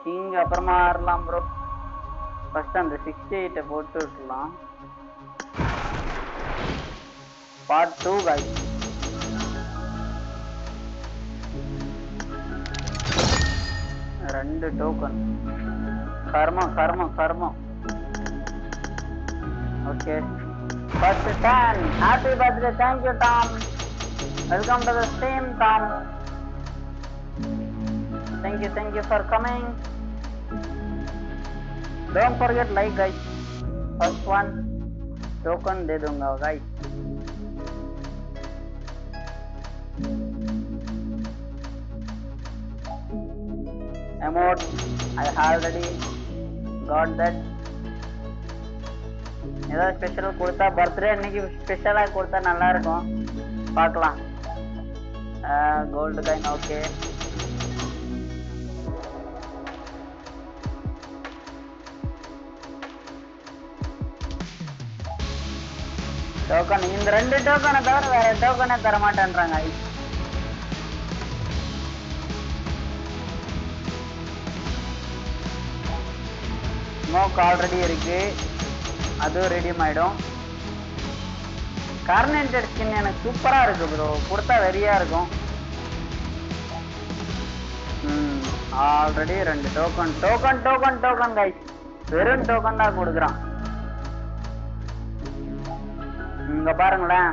King அப்புறமா ஆடலாம் bro first அந்த சிக்ஸ்டி எயிட்டை போட்டு விட்டுலாம் பார்ட் டூ காய் ரெண்டு டோக்கன் கர்மம் கர்மம் கர்மம் okay first ten happy birthday thank you Tom welcome to the stream Tom thank you thank you for coming don't forget like guys first one token दे दूंगा guys emote i already got that ஏதாவது special கொடுத்தா birthday அன்னைக்கு ஸ்பெஷலாக கொடுத்தா நல்லா இருக்கும் பார்க்கலாம் கோல்டு கைன் ஓகே டோக்கன் இந்த ரெண்டு டோக்கனை தவிர வேற டோக்கனே தர மாட்டேன்றாங்க ஸ்மோக் ஆல்ரெடி இருக்கு அதுவும் ரெடியும் ஆயிடும் கார்னேட்டட் ஸ்கின் எனக்கு சூப்பரா இருக்கு ப்ரோ கொடுத்தா வெறியா இருக்கும் ஆல்ரெடி ரெண்டு token token token token guys வெறும் டோக்கன் தான் கொடுக்குறான் இங்க பாருங்களேன்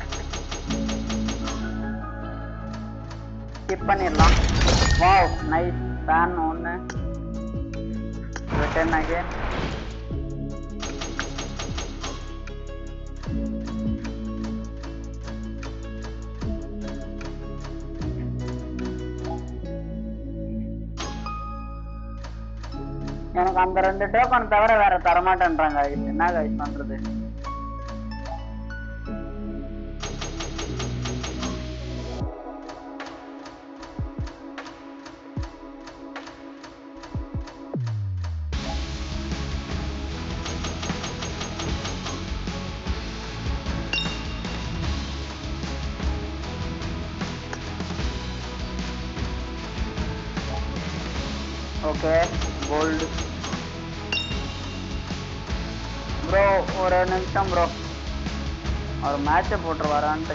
ஸ்கிப் பண்ணிடலாம் வாவ் நைஸ் ஃபேன் ஒன்று ரிட்டர்ன் அகேன் எனக்கு அந்த ரெண்டு டோக்கன் தவிர வேற தரமாட்டேன்றாங்க என்ன கைஸ் பண்றது ஓகே கோல்டு ப்ரோ ஒரு நிமிஷம் ப்ரோ அவர் மேட்சை போட்டுருவாரான்ட்டு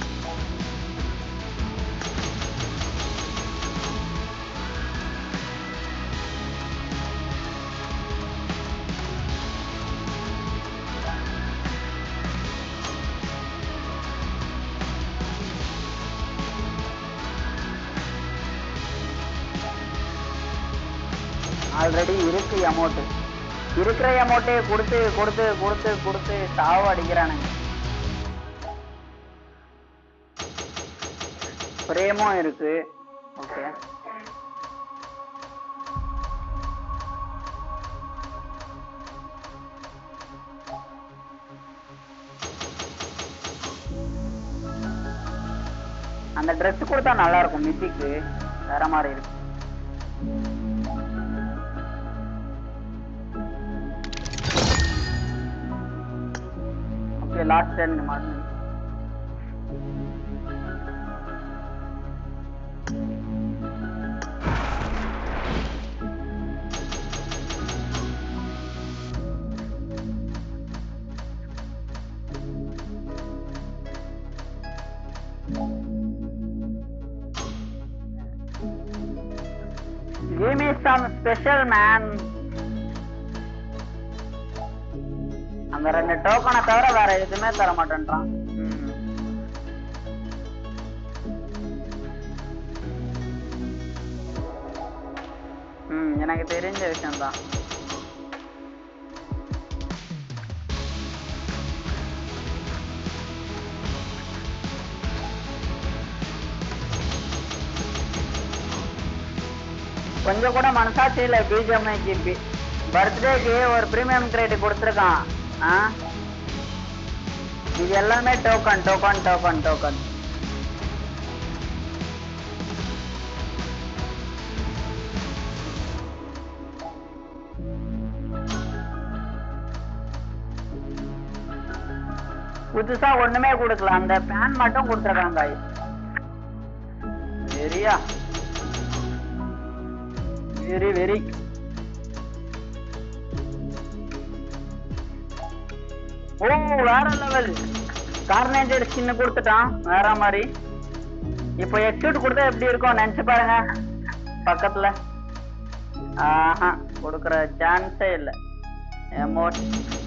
ஆல்ரெடி இருக்கு அமௌண்ட் இருக்கிற அமௌண்ட்டே கொடுத்து கொடுத்து கொடுத்து கொடுத்து சாவ அடிக்கிறானுங்க பிரேமும் இருக்கு ஓகே அந்த Dress கொடுத்தா நல்லா இருக்கும் மித்திக்கு வேற மாதிரி இருக்கு ஓகே லாஸ்ட் டென் மாதிரி Give me some special man. அந்த ரெண்டு டோக்கனை தவிர வேற எதுவுமே தர மாட்டேன்றான் ம். ம் எனக்கு தெரிஞ்ச விஷயம்தான் கொஞ்சம் கூட மனசாட்சி இல்லை பிஜிஎம்ஐக்கு பர்த்டேக்கு ஒரு ப்ரீமியம் கிரேட் கொடுத்துருக்கான் ஆ இது எல்லாமே டோக்கன் டோக்கன் டோக்கன் டோக்கன் புதுசா ஒண்ணுமே கொடுக்கல அந்த பேன் மட்டும் கொடுத்துருக்காங்க சரியா வெரி வெரி ஓ வேற லெவல் கார்னேஜர் ஸ்கின் கொடுத்துட்டான் வேற மாதிரி இப்போ எக்ஸூட் கொடுத்தா எப்படி இருக்கும் நினைச்சு பாருங்க பக்கத்துல ஆஹா கொடுக்குற சான்ஸே இல்லை எமோட்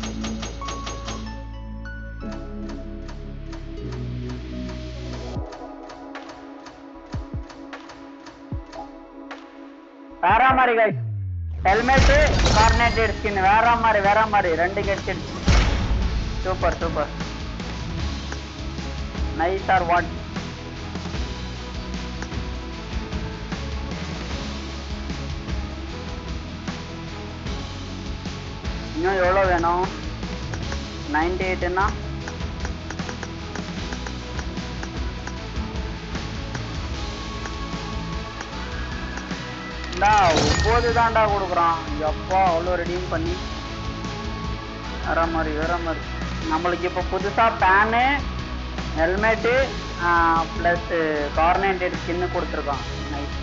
வேற மாதிரி guys ஹெல்மெட் கார்னேட்டட் ஸ்கின் வேற மாதிரி வேற மாதிரி ரெண்டு கிடைச்சிடுச்சு super super nice or what இன்னும் எவ்வளோ வேணும் நைன்டி எயிட்டுன்னா இந்தா ஒம்பது தான்டா கொடுக்குறான் எப்பா அவ்வளோ ரெடியும் பண்ணி வேற மாதிரி வேற மாதிரி நம்மளுக்கு இப்போ புதுசாக பேனு ஹெல்மெட்டு ப்ளஸ் கார்னேட்டட் ஸ்கின்னு கொடுத்துருக்கான் நைஸ்